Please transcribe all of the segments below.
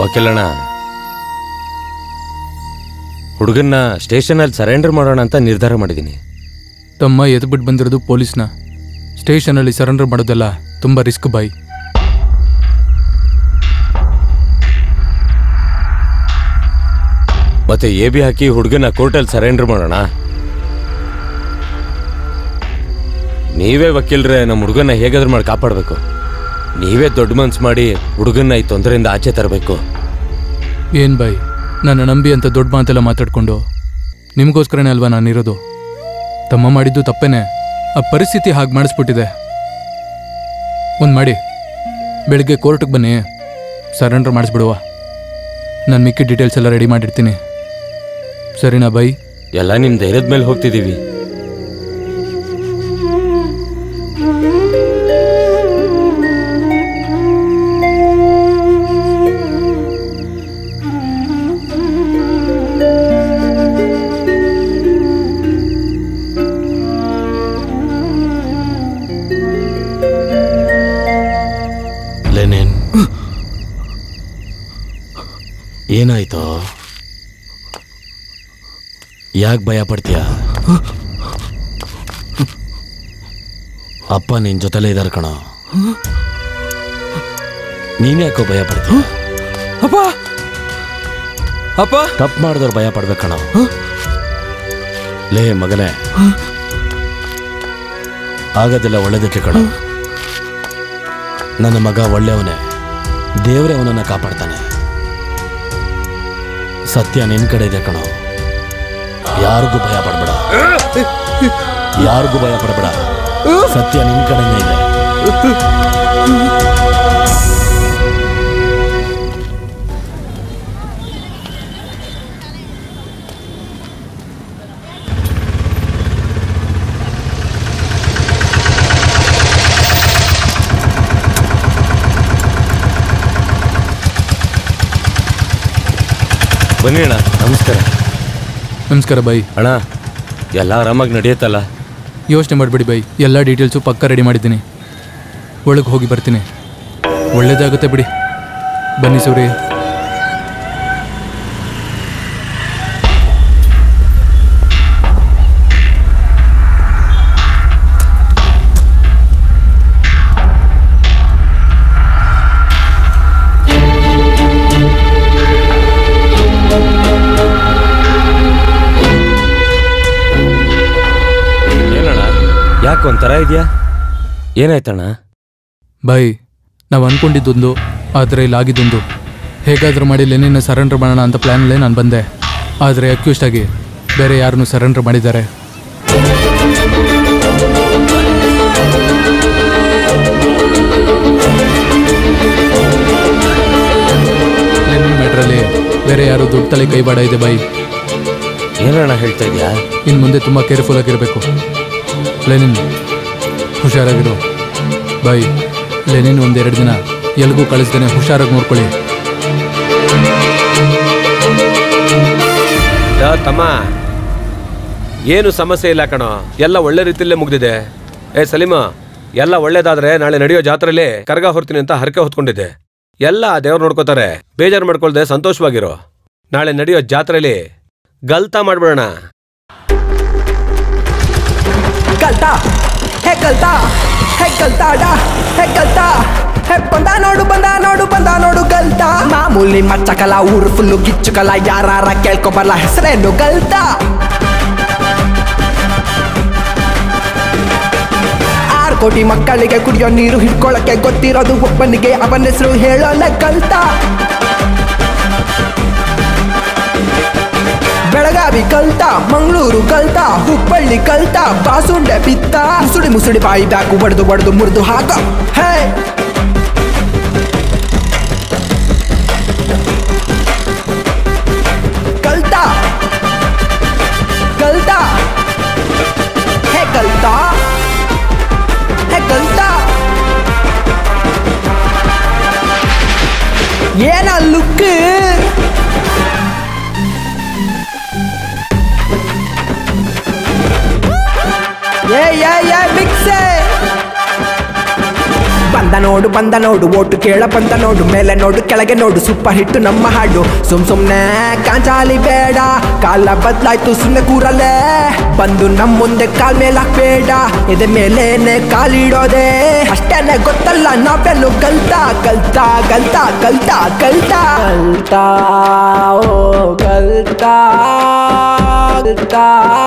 ವಕೀಲಣ್ಣ ಹುಡುಗನ್ನ ಸ್ಟೇಷನಲ್ಲಿ surrender ಮಾಡೋಣ ಅಂತ ನಿರ್ಧಾರ ಮಾಡಿದ್ದೀನಿ ತಮ್ಮ ಎದ್ಬಿಟ್ಟು ಬಂದಿರೋದು ಪೊಲೀಸ್ನ ಸ್ಟೇಷನಲ್ಲಿ ಸರೆಂಡರ್ ಮಾಡೋದೆಲ್ಲ ತುಂಬ ರಿಸ್ಕ್ ಬಾಯ್ ಮತ್ತೆ ಎ ಬಿ ಹಾಕಿ ಹುಡುಗನ ಕೋರ್ಟಲ್ಲಿ ಸರೆಂಡರ್ ಮಾಡೋಣ ನೀವೇ ವಕೀಲ್ರೆ ನಮ್ಮ ಹುಡುಗನ ಹೇಗಾದ್ರೂ ಮಾಡಿ ಕಾಪಾಡಬೇಕು ನೀವೇ ದೊಡ್ಡ ಮನ್ಸು ಮಾಡಿ ಹುಡುಗನ್ನ ಈ ತೊಂದರೆಯಿಂದ ಆಚೆ ತರಬೇಕು ಏನ್ ಬಾಯ್ ನನ್ನ ನಂಬಿ ಅಂತ ದೊಡ್ಡ ಮಾತೆಲ್ಲ ಮಾತಾಡ್ಕೊಂಡು ನಿಮಗೋಸ್ಕರನೇ ಅಲ್ವಾ ನಾನಿರೋದು ತಮ್ಮ ಮಾಡಿದ್ದು ತಪ್ಪೇನೆ ಆ ಪರಿಸ್ಥಿತಿ ಹಾಗೆ ಮಾಡಿಸ್ಬಿಟ್ಟಿದೆ ಒಂದು ಮಾಡಿ ಬೆಳಿಗ್ಗೆ ಕೋರ್ಟಿಗೆ ಬನ್ನಿ ಸರೆಂಡರ್ ಮಾಡಿಸ್ಬಿಡುವ ನಾನು ಮಿಕ್ಕಿ ಡೀಟೇಲ್ಸ್ ಎಲ್ಲ ರೆಡಿ ಮಾಡಿರ್ತೀನಿ ಸರಿನಾ ಬೈ ಎಲ್ಲ ನಿಮ್ಮ ಧೈರ್ಯದ ಮೇಲೆ ಹೋಗ್ತಿದ್ದೀವಿ ಲೆನಿನ್ ಏನಾಯ್ತು ಯಾಕೆ ಭಯ ಪಡ್ತೀಯ ಅಪ್ಪ ನಿನ್ ಜೊತೆಲೇ ಇದಾರೆ ಕಣ ನೀನ್ ಯಾಕೋ ಭಯ ಪಡ್ತೀಯ ಅಪ್ಪ ಅಪ್ಪ ತಪ್ಪು ಮಾಡಿದವ್ರು ಭಯ ಪಡ್ಬೇಕು ಕಣ ಲೇ ಮಗನೇ ಆಗೋದಿಲ್ಲ ಒಳ್ಳೇದಕ್ಕೆ ಕಣ ನನ್ನ ಮಗ ಒಳ್ಳೆಯವನೇ ದೇವರೇ ಅವನನ್ನ ಕಾಪಾಡ್ತಾನೆ ಸತ್ಯ ನಿನ್ ಕಡೆ ಇದೆ ಕಣೋ ಯಾರಿಗೂ ಭಯ ಪಡ್ಬೇಡ ಯಾರಿಗೂ ಭಯ ಪಡಬೇಡ ಸತ್ಯ ನಿನ್ ಕಡೆನೇ ಇದೆ ಬನ್ನಿ ಅಣ್ಣ ನಮಸ್ಕಾರ ನಮಸ್ಕಾರ ಬೈ ಅಣ್ಣ ಎಲ್ಲ ಆರಾಮಾಗಿ ನಡೆಯುತ್ತಲ್ಲ ಯೋಚನೆ ಮಾಡಬೇಡಿ ಬೈ ಎಲ್ಲ ಡೀಟೇಲ್ಸು ಪಕ್ಕ ರೆಡಿ ಮಾಡಿದ್ದೀನಿ ಒಳಗೆ ಹೋಗಿ ಬರ್ತೀನಿ ಒಳ್ಳೇದಾಗುತ್ತೆ ಬಿಡಿ ಬನ್ನಿ ಸೂರಿ ಏನಣ್ಣ ಯಾಕೆ ಒಂಥರ ಇದೆಯಾ ಏನಾಯ್ತಣ್ಣ ಬಾಯ್ ನಾವು ಅಂದ್ಕೊಂಡಿದ್ದೊಂದು ಆದರೆ ಇಲ್ಲಿ ಆಗಿದ್ದೊಂದು ಹೇಗಾದರೂ ಮಾಡಿ ಲೆನಿನ ಸರೆಂಡರ್ ಮಾಡೋಣ ಅಂತ ಪ್ಲ್ಯಾನಲ್ಲೇ ನಾನು ಬಂದೆ ಆದರೆ ಅಕ್ಯೂಸ್ಟ್ ಆಗಿ ಬೇರೆ ಯಾರನ್ನು ಸರೆಂಡರ್ ಮಾಡಿದ್ದಾರೆ ಲೆನಿನ್ ಮ್ಯಾಟ್ರಲ್ಲಿ ಬೇರೆ ಯಾರು ದುಡ್ಡು ತಲೆ ಕೈವಾಡ ಇದೆ ಬಾಯ್ ಏನಣ್ಣ ಹೇಳ್ತಾ ಇದೆಯಾ ಇನ್ನು ಮುಂದೆ ತುಂಬ ಕೇರ್ಫುಲ್ ಆಗಿರಬೇಕು ಲೆನಿನ್ ಹುಷಾರಾಗಿರು ಬಾಯ್ ಲೆನಿನ್ ಒಂದೆರಡು ದಿನ ಎಲ್ಗೂ ಕಳಿಸ್ದೇನೆ ಹುಷಾರಾಗಿ ನೋಡ್ಕೊಳ್ಳಿ ಯಾ ತಮ್ಮ ಏನು ಸಮಸ್ಯೆ ಇಲ್ಲ ಕಣೋ ಎಲ್ಲ ಒಳ್ಳೆ ರೀತಿಯಲ್ಲೇ ಮುಗ್ದಿದೆ ಏ ಸಲೀಮ ಎಲ್ಲ ಒಳ್ಳೇದಾದ್ರೆ ನಾಳೆ ನಡೆಯೋ ಜಾತ್ರೆಯಲ್ಲಿ ಕರ್ಗ ಹೊರ್ತೀನಿ ಅಂತ ಹರಕೆ ಹೊತ್ಕೊಂಡಿದ್ದೆ ಎಲ್ಲ ದೇವ್ರು ನೋಡ್ಕೋತಾರೆ ಬೇಜಾರು ಮಾಡ್ಕೊಳ್ದೆ ಸಂತೋಷವಾಗಿರೋ ನಾಳೆ ನಡೆಯೋ ಜಾತ್ರೆಯಲ್ಲಿ ಗಲ್ತಾ ಮಾಡ್ಬಿಡೋಣ ಕಲ್ತಾ ಹೇ ಕಲ್ತಾ ಹೇ ಕಲ್ತಾಡ ಹೇ ಕಲ್ತಾ ಹೇ ಬಂದ ನೋಡು ಬಂದ ನೋಡು ಬಂದ ನೋಡು ಕಲ್ತಾ ಮಾಮೂಲಿ ಮಚ್ಚಕಲ ಊರು ಫುಲ್ಲು ಗಿಚ್ಚುಕಲ ಯಾರಾರ ಕೇಳ್ಕೊಬರ್ಲ ಹೆಸರೇನು ಕಲ್ತಾ ಆರು ಕೋಟಿ ಮಕ್ಕಳಿಗೆ ಕುಡಿಯೋ ನೀರು ಹಿಡ್ಕೊಳಕ್ಕೆ ಗೊತ್ತಿರೋದು ಒಬ್ಬನಿಗೆ ಅವನ ಹೆಸರು ಹೇಳೋಲ್ಲ ಕಲ್ತಾ ಬೆಳಗಾವಿ ಕಲ್ತ ಮಂಗಳೂರು ಕಲ್ತ ಹುಬ್ಬಳ್ಳಿ ಕಲ್ತ ಬಾಸುಂಡೆ ಬಿತ್ತ ಮುಸುಡಿ ಮುಸುಡಿ ಬಾಯಿ ಬ್ಯಾಕು ಬಡ್ದು ಬಡ್ದು ಮುರಿದು ಹಾಕ ಹೇ ಕಲ್ತ ಕಲ್ತ ಹೇ ಕಲ್ತ ಹೇ ಕಲ್ತ ಏನ ಲುಕ್ ಏ ಏ ಏ ಮಿಕ್ಸೆ ಬಂದ ನೋಡು ಬಂದ ನೋಡು ಓಟು ಕೇಳ ಬಂದ ನೋಡು ಮೇಲೆ ನೋಡು ಕೆಳಗೆ ನೋಡು ಸೂಪರ್ ಹಿಟ್ ನಮ್ಮ ಹಾಡು ಸುಮ್ ಸುಮ್ನೆ ಕಾಂಚಾಲಿ ಬೇಡ ಕಾಲ ಬದ್ಲಾಯ್ತು ಸುಮ್ನೆ ಕೂರಲ್ಲೇ ಬಂದು ನಮ್ ಮುಂದೆ ಕಾಲ್ ಮೇಲ್ ಹಾಕ್ಬೇಡ ಎದೆ ಮೇಲೇನೆ ಕಾಲಿಡೋದೆ ಅಷ್ಟೇನೆ ಗೊತ್ತಲ್ಲ ನಾವೆಲ್ಲೂ ಕಲ್ತಾ ಕಲ್ತಾ ಕಲ್ತಾ ಕಲ್ತಾ ಕಲ್ತಾ ಕಲ್ತಾ ಓ ಕಲ್ತಾ ಕಲ್ತಾ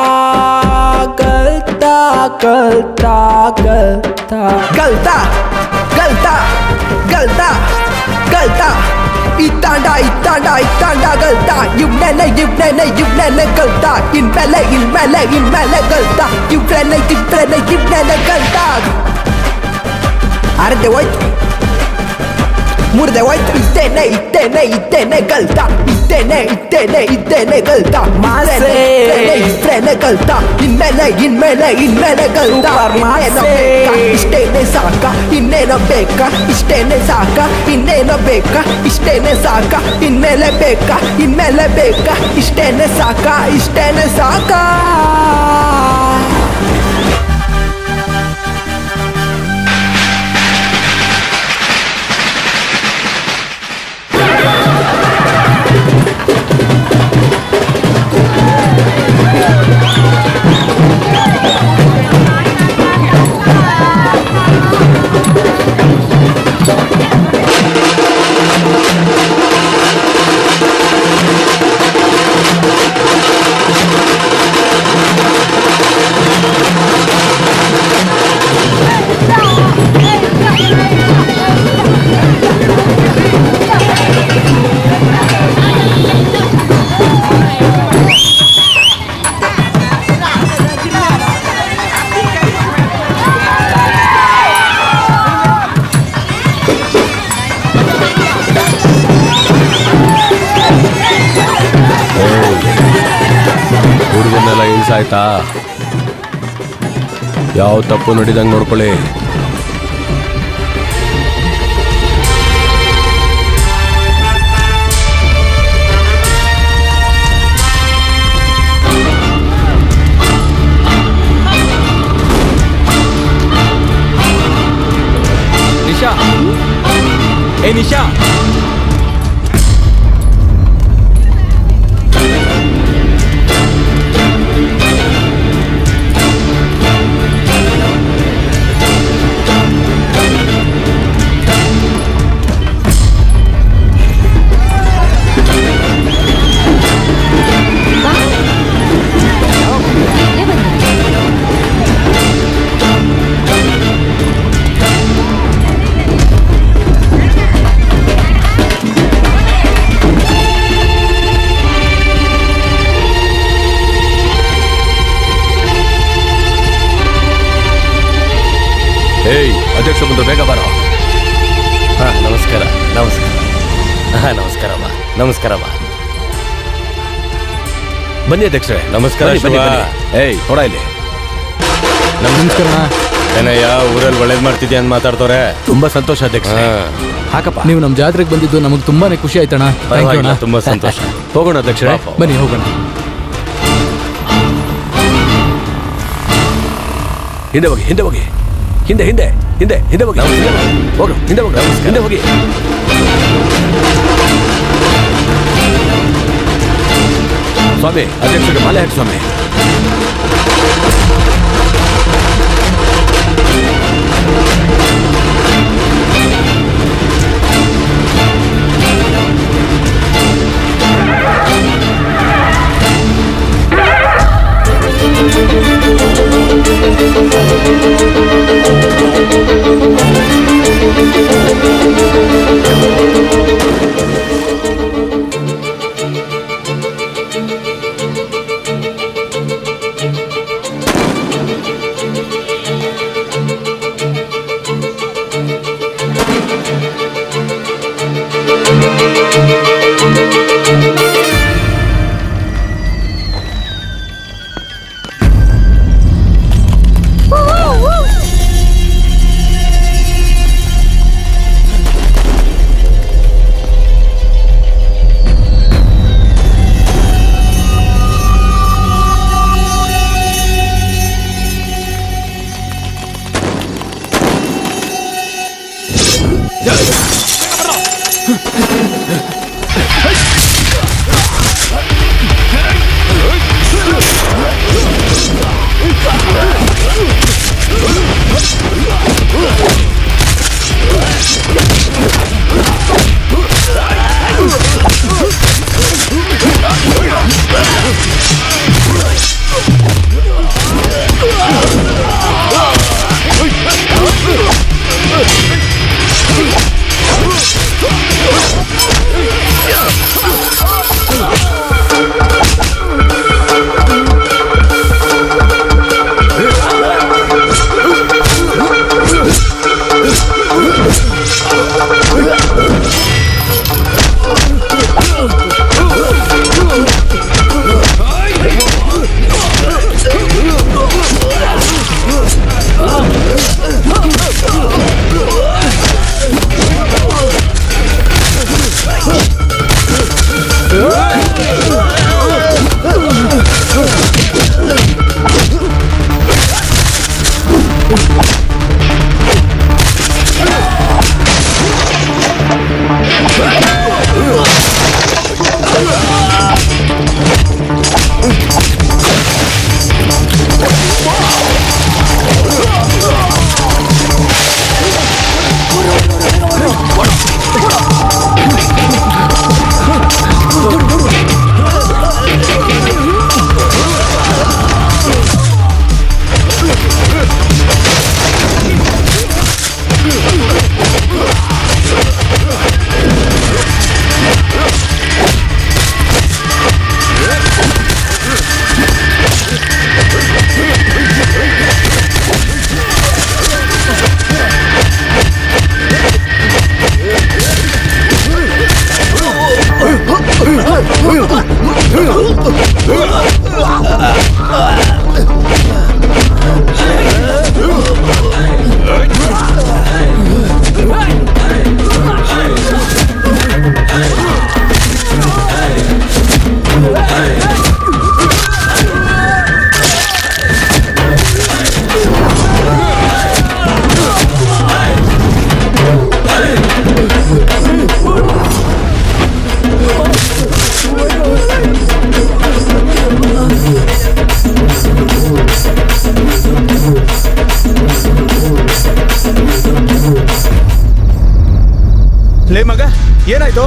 ಕಲ್ತಾ ಕಲ್ತಾ ಕಲ್ತಾ ಕಲ್ತಾ ಕಲ್ತಾ ಕಲ್ತಾ ಕಲ್ತಾ ಇತ್ತಾಂಡ ಇತ್ತಾಂಡ ಇತ್ತಾಂಡ ಕಲ್ತಾ ಇವ್ನೆನೆ ಇವ್ನೆನೆ ಇವ್ನೆನೆ ಕಲ್ತಾ ಇನ್ಮೇಲೆ ಇನ್ಮೇಲೆ ಇನ್ಮೇಲೆ ಕಲ್ತಾ ಇವ್ರೆನೆ ಇವ್ರೆನೆ ಇವ್ನೆನೆ ಕಲ್ತಾ ಅರ್ಧೆ ಹೋಯ್ತು ಮುರ್ದೆ ಹೋಯ್ತು ಇದ್ದೇನೆ ಇದ್ದೇನೆ ಇದ್ದೇನೆ ಕಲ್ತ ಇದ್ದೇನೆ ಇದ್ದೇನೆ ಇದ್ದೇನೆ ಕಲ್ತ ಮಾರೇನೆ ಇದ್ದೇನೆ ಕಲ್ತ ಇನ್ಮೇಲೆ ಇನ್ಮೇಲೆ ಇನ್ಮೇಲೆ ಕಲ್ತ ಇನ್ನೇನೋ ಬೇಕಾ ಇಷ್ಟೇನೆ ಸಾಕ ಇನ್ನೇನೋ ಬೇಕಾ ಇಷ್ಟೇನೆ ಸಾಕ ಇನ್ನೇನೋ ಬೇಕಾ ಇಷ್ಟೇನೆ ಸಾಕ ಇನ್ಮೇಲೆ ಬೇಕಾ ಇನ್ಮೇಲೆ ಬೇಕಾ ಇಷ್ಟೇನೆ ಸಾಕ ಇಷ್ಟೇನೆ ಸಾಕ ಹುಡುಗನ್ನೆಲ್ಲ ಇಳಿಸಾಯ್ತಾ ಯಾವ ತಪ್ಪು ನಡಿದಂಗೆ ನೋಡ್ಕೊಳ್ಳಿ ನಿಶಾ ಏ ನಿಶಾ ಏಯ್ ಅಧ್ಯಕ್ಷ ಬಂದು ಬೇಗ ಬರೋ ಹಾ ನಮಸ್ಕಾರ ನಮಸ್ಕಾರ ಹಾ ನಮಸ್ಕಾರಮ್ಮ ನಮಸ್ಕಾರಮ್ಮ ಬನ್ನಿ ಅಧ್ಯಕ್ಷರೇ ನಮಸ್ಕಾರ, ಬನ್ನಿ, ಬನ್ನಿ, ಶಿವ. ಬನ್ನಿ. ಏಯ್ ಕೊಡ ಇಲ್ಲಿ ನಮಸ್ಕಾರ ಏನಯ್ಯ ಊರಲ್ಲಿ ಒಳ್ಳೇದ್ ಮಾಡ್ತಿದ್ಯಾ ಅಂತ ಮಾತಾಡ್ತವ್ರೆ ತುಂಬಾ ಸಂತೋಷ ಅಧ್ಯಕ್ಷ ಹಾ ಹಾಕಪ್ಪ ನೀವು ನಮ್ಮ ಜಾತ್ರೆಗೆ ಬಂದಿದ್ದು ನಮಗೆ ತುಂಬಾನೇ ಖುಷಿ ಆಯ್ತಣ್ಣ ಥ್ಯಾಂಕ್ ಯು ಪರವಾಗಿಲ್ಲ, ಅಣ್ಣ ತುಂಬಾ ಸಂತೋಷ ಹೋಗೋಣ ಅಧ್ಯಕ್ಷರೇ ಪಾಪ. ಬನ್ನಿ ಹೋಗೋಣ ಹಿಂದೆ ಹೋಗಿ ಹಿಂದೆ ಹೋಗಿ ಹಿಂದೆ ಹಿಂದೆ ಹಿಂದೆ ಹಿಂದೆ ಹೋಗಿ ಹಿಂದೆ ಹೋಗಿ. ಹೋಗು ಹಿಂದೆ ಹೋಗಿ ಹಿಂದೆ ಹೋಗಿ ಸ್ವಾಮಿ ಅಧ್ಯಕ್ಷರಿಗೆ ಮಾಲೆ ಹಾಕಿ ಸ್ವಾಮಿ ಲೇ ಮಗ ಏನಾಯ್ತು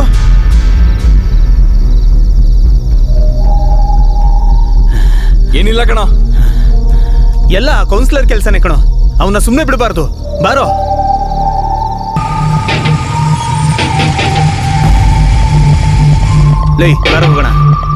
ಏನಿಲ್ಲ ಕಣ ಎಲ್ಲ ಕೌನ್ಸಿಲರ್ ಕೆಲಸನೇ ಕಣೋ ಅವನ್ನ ಸುಮ್ಮನೆ ಬಿಡಬಾರ್ದು ಬಾರೋ ಲೇ ಬಾರೋ ಹೋಗೋಣ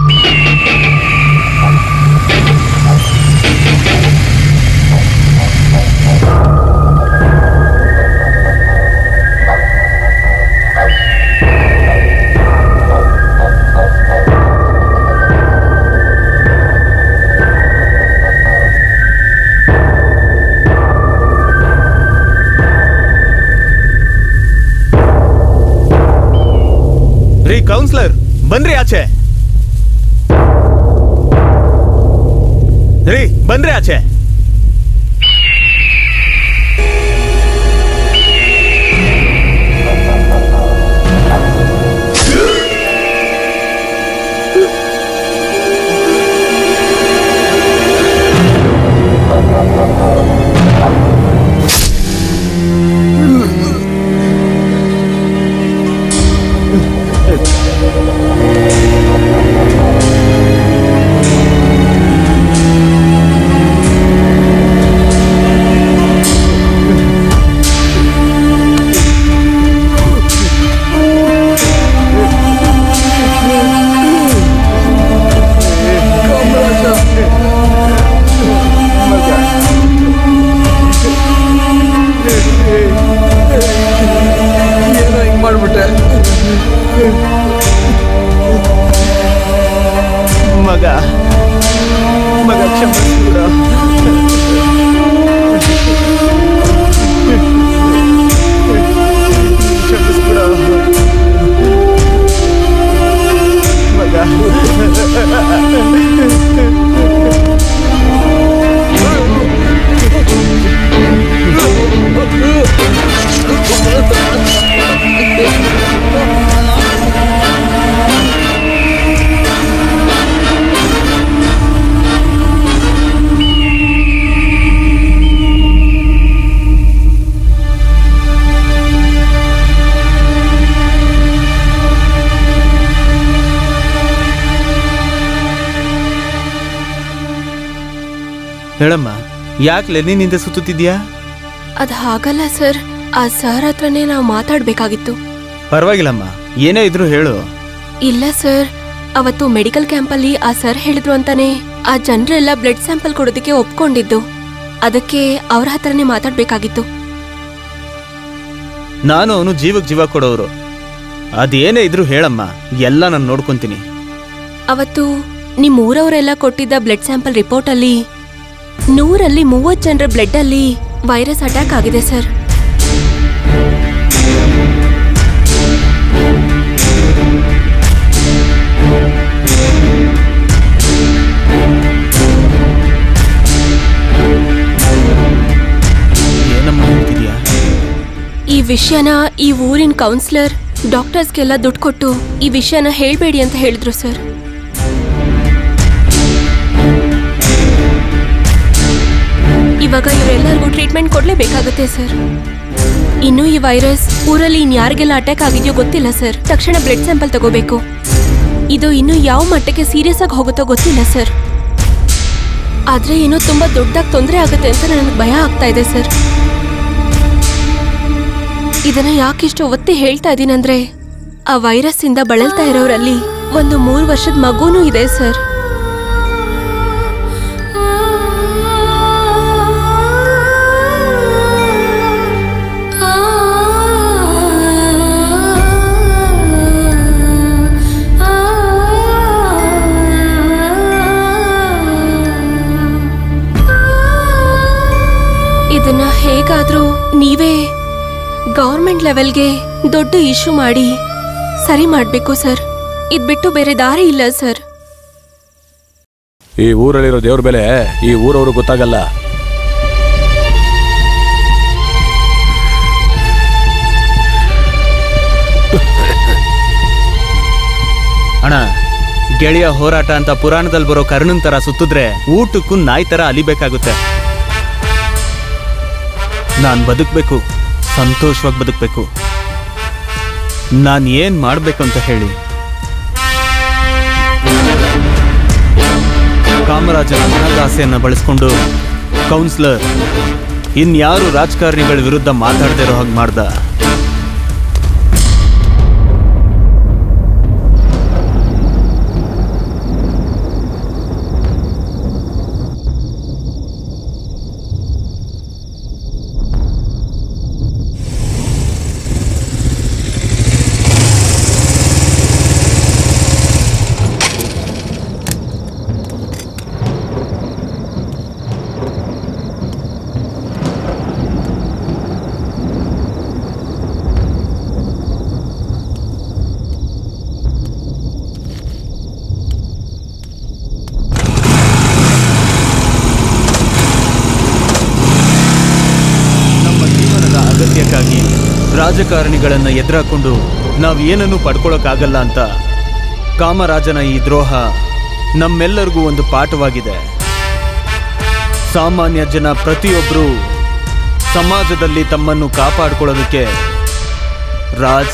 ರೀ ಕೌನ್ಸಿಲರ್ ಬನ್ರಿ ಆಚೆ ರೀ ಬನ್ರಿ ಆಚೆ ಮಗ ಮಗ ಕ್ಷಮಿಸ್ಬಿಡ ಕ್ಷಮಿಸ್ಬಿಡ ಮಗ ಹೇಳಮ್ಮ ಯಾಕೆ ಲೆನಿನಿಂದ ಸುತ್ತುತ್ತಿದ್ಯಾ ಅದ್ ಹಾಗಲ್ಲ ಸರ್ ಆ ಸರ್ ಹತ್ರನೇ ನಾವು ಮಾತಾಡ್ಬೇಕಾಗಿತ್ತು ಪರವಾಗಿಲ್ಲಮ್ಮ ಏನೇ ಇದ್ರು ಹೇಳು ಇಲ್ಲ ಸರ್ ಅವತ್ತು ಮೆಡಿಕಲ್ ಕ್ಯಾಂಪಲ್ಲಿ ಆ ಸರ್ ಹೇಳಿದ್ರು ಅಂತಾನೆ ಆ ಜನರೆಲ್ಲ ಬ್ಲಡ್ ಸ್ಯಾಂಪಲ್ ಕೊಡೋದಕ್ಕೆ ಒಪ್ಕೊಂಡಿದ್ದು ಅದಕ್ಕೆ ಅವ್ರ ಹತ್ರನೇ ಮಾತಾಡ್ಬೇಕಾಗಿತ್ತು ನಾನು ಅವನು ಜೀವಕ್ಕೆ ಜೀವ ಕೊಡೋರು ಅದೇನೇ ಇದ್ರು ಹೇಳಮ್ಮ ಎಲ್ಲ ನಾನು ನೋಡ್ಕೊಂತೀನಿ ಅವತ್ತು ನಿಮ್ ಊರವರೆಲ್ಲ ಕೊಟ್ಟಿದ್ದ ಬ್ಲಡ್ ಸ್ಯಾಂಪಲ್ ರಿಪೋರ್ಟ್ ಅಲ್ಲಿ ನೂರಲ್ಲಿ ಮೂವತ್ ಜನರ ಬ್ಲಡ್ ಅಲ್ಲಿ ವೈರಸ್ ಅಟ್ಯಾಕ್ ಆಗಿದೆ ಸರ್ ವಿಷಯನ ಈ ಊರಿನ ಕೌನ್ಸಿಲರ್ ಡಾಕ್ಟರ್ಸ್ಗೆಲ್ಲ ದುಡ್ಡು ಕೊಟ್ಟು ಈ ವಿಷಯನ ಹೇಳ್ಬೇಡಿ ಅಂತ ಹೇಳಿದ್ರು ಸರ್ ಇವಾಗ ಇವರೆಲ್ಲರಿಗೂ ಟ್ರೀಟ್ಮೆಂಟ್ ಕೊಡ್ಲೇಬೇಕಾಗತ್ತೆ ಸರ್ ಇನ್ನು ಈ ವೈರಸ್ ಊರಲ್ಲಿ ಇನ್ಯಾರಿಗೆಲ್ಲ ಅಟ್ಯಾಕ್ ಆಗಿದೆಯೋ ಗೊತ್ತಿಲ್ಲ ಸರ್ ತಕ್ಷಣ ಬ್ಲಡ್ ಸ್ಯಾಂಪಲ್ ತಗೋಬೇಕು ಇದು ಇನ್ನು ಯಾವ ಮಟ್ಟಕ್ಕೆ ಸೀರಿಯಸ್ ಆಗಿ ಹೋಗುತ್ತೋ ಗೊತ್ತಿಲ್ಲ ಸರ್ ಆದ್ರೆ ಏನೋ ತುಂಬಾ ದೊಡ್ಡದಾಗಿ ತೊಂದರೆ ಆಗುತ್ತೆ ಅಂತ ನನಗೆ ಭಯ ಆಗ್ತಾ ಇದೆ ಸರ್ ಇದನ್ನ ಯಾಕಿಷ್ಟು ಒತ್ತಿ ಹೇಳ್ತಾ ಇದೀನಂದ್ರೆ ಆ ವೈರಸ್ ಇಂದ ಬಳಲ್ತಾ ಇರೋರಲ್ಲಿ ಒಂದು ಮೂರು ವರ್ಷದ ಮಗುನೂ ಇದೆ ಸರ್ ಇದನ್ನ ಹೇಗಾದ್ರೂ ನೀವೇ ಗೌರ್ಮೆಂಟ್ ಲೆವೆಲ್ಗೆ ದೊಡ್ಡ ಇಶ್ಯೂ ಮಾಡಿ ಸರಿ ಮಾಡಬೇಕು ಸರ್ ಇದ್ ಬಿಟ್ಟು ಬೇರೆ ದಾರಿ ಇಲ್ಲ ಸರ್ ಈ ಊರಲ್ಲಿರೋ ದೇವ್ರ ಬೆಲೆ ಈ ಊರವ್ರಿಗೆ ಗೊತ್ತಾಗಲ್ಲ ಅಣ್ಣ ಗೆಳೆಯ ಹೋರಾಟ ಅಂತ ಪುರಾಣದಲ್ಲಿ ಬರೋ ಕರ್ಣನ್ ತರ ಸುತ್ತಿದ್ರೆ ಊಟಕ್ಕೂ ನಾಯಿ ತರ ಅಲಿಬೇಕಾಗುತ್ತೆ ನಾನ್ ಬದುಕ್ಬೇಕು ಸಂತೋಷವಾಗಿ ಬದುಕ್ಬೇಕು ನಾನ್ ಏನ್ ಮಾಡ್ಬೇಕು ಅಂತ ಹೇಳಿ ಕಾಮರಾಜನ ಹಣದಾಸೆಯನ್ನ ಬಳಸ್ಕೊಂಡು ಕೌನ್ಸಿಲರ್ ಇನ್ಯಾರು ರಾಜಕಾರಣಿಗಳ ವಿರುದ್ಧ ಮಾತಾಡದೇ ಇರೋ ಹಾಗೆ ಮಾಡ್ದ ನಮ್ಮ ಜೀವನದ ಅಗತ್ಯಕ್ಕಾಗಿ ರಾಜಕಾರಣಿಗಳನ್ನ ಎದುರಾಕೊಂಡು ನಾವು ಏನನ್ನೂ ಪಡ್ಕೊಳಕ್ಕಾಗಲ್ಲ ಅಂತ ಕಾಮರಾಜನ ಈ ದ್ರೋಹ ನಮ್ಮೆಲ್ಲರಿಗೂ ಒಂದು ಪಾಠವಾಗಿದೆ ಸಾಮಾನ್ಯ ಜನ ಪ್ರತಿಯೊಬ್ಬರು ಸಮಾಜದಲ್ಲಿ ತಮ್ಮನ್ನು ಕಾಪಾಡ್ಕೊಳ್ಳೋದಕ್ಕೆ ರಾಜ್